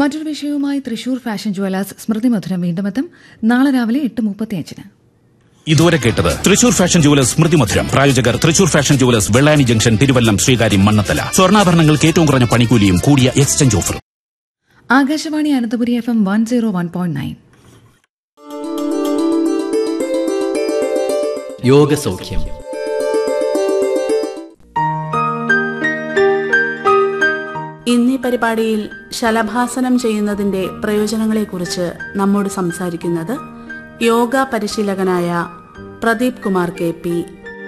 മറ്റൊരു വിഷയവുമായി Thrissur fashion jewellers സ്മൃതി മധുരം വീണ്ടും എത്തും നാളെ രാവിലെ എട്ട് മുപ്പത്തിയഞ്ചിന് ഇതുവരെ കേട്ടത് തൃശൂർ ഫാഷൻ ജുവലേഴ്സ് സ്മൃതി മധുരം പ്രായോജകർ Thrissur fashion jewellers Vellani junction Thiruvallam Sreekaryam Mannanthala സ്വർണ്ണാഭരണങ്ങൾക്ക് ഏറ്റവും കുറഞ്ഞ പണിക്കൂലിയും കൂടിയ exchange offer Akashvani Ananthapuri F M one zero one point nine യോഗസൗഖ്യം ഇന്നീ പരിപാടിയിൽ ശലഭാസനം ചെയ്യുന്നതിന്റെ പ്രയോജനങ്ങളെക്കുറിച്ച് നമ്മോട് സംസാരിക്കുന്നത് യോഗ പരിശീലകനായ പ്രദീപ് കുമാർ കെ പി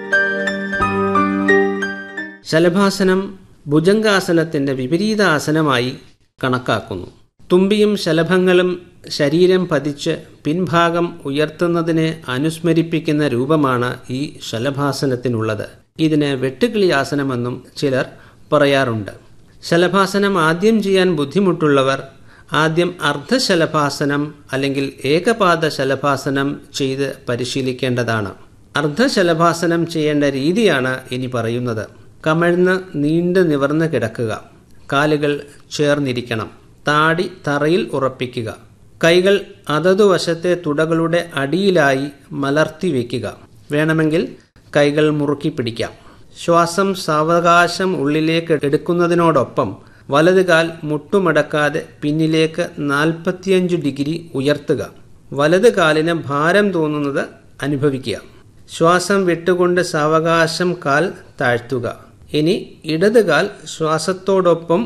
ശലഭാസനം ഭുജംഗാസനത്തിന്റെ വിപരീത ആസനമായി കണക്കാക്കുന്നു തുമ്പിയും ശലഭങ്ങളും ശരീരം പതിച്ച് പിൻഭാഗം ഉയർത്തുന്നതിനെ അനുസ്മരിപ്പിക്കുന്ന രൂപമാണ് ഈ ശലഭാസനത്തിനുള്ളത് ഇതിന് വെട്ടുകിളി ആസനമെന്നും ചിലർ പറയാറുണ്ട് ശലഭാസനം ആദ്യം ചെയ്യാൻ ബുദ്ധിമുട്ടുള്ളവർ ആദ്യം അർദ്ധശലഭാസനം അല്ലെങ്കിൽ ഏകപാദ ശലഭാസനം ചെയ്ത് പരിശീലിക്കേണ്ടതാണ് അർദ്ധശലഭാസനം ചെയ്യേണ്ട രീതിയാണ് ഇനി പറയുന്നത് കമഴ്ന്ന് നീണ്ടു നിവർന്ന് കിടക്കുക കാലുകൾ ചേർന്നിരിക്കണം താടി തറയിൽ ഉറപ്പിക്കുക കൈകൾ അതതു വശത്തെ തുടകളുടെ അടിയിലായി മലർത്തി വയ്ക്കുക വേണമെങ്കിൽ കൈകൾ മുറുക്കി പിടിക്കാം ശ്വാസം സാവകാശം ഉള്ളിലേക്ക് എടുക്കുന്നതിനോടൊപ്പം വലത് കാൽ മുട്ടുമടക്കാതെ പിന്നിലേക്ക് നാൽപ്പത്തിയഞ്ച് ഡിഗ്രി ഉയർത്തുക വലത് കാലിന് ഭാരം തോന്നുന്നത് അനുഭവിക്കുക ശ്വാസം വിട്ടുകൊണ്ട് സാവകാശം കാൽ താഴ്ത്തുക ഇനി ഇടത് കാൽ ശ്വാസത്തോടൊപ്പം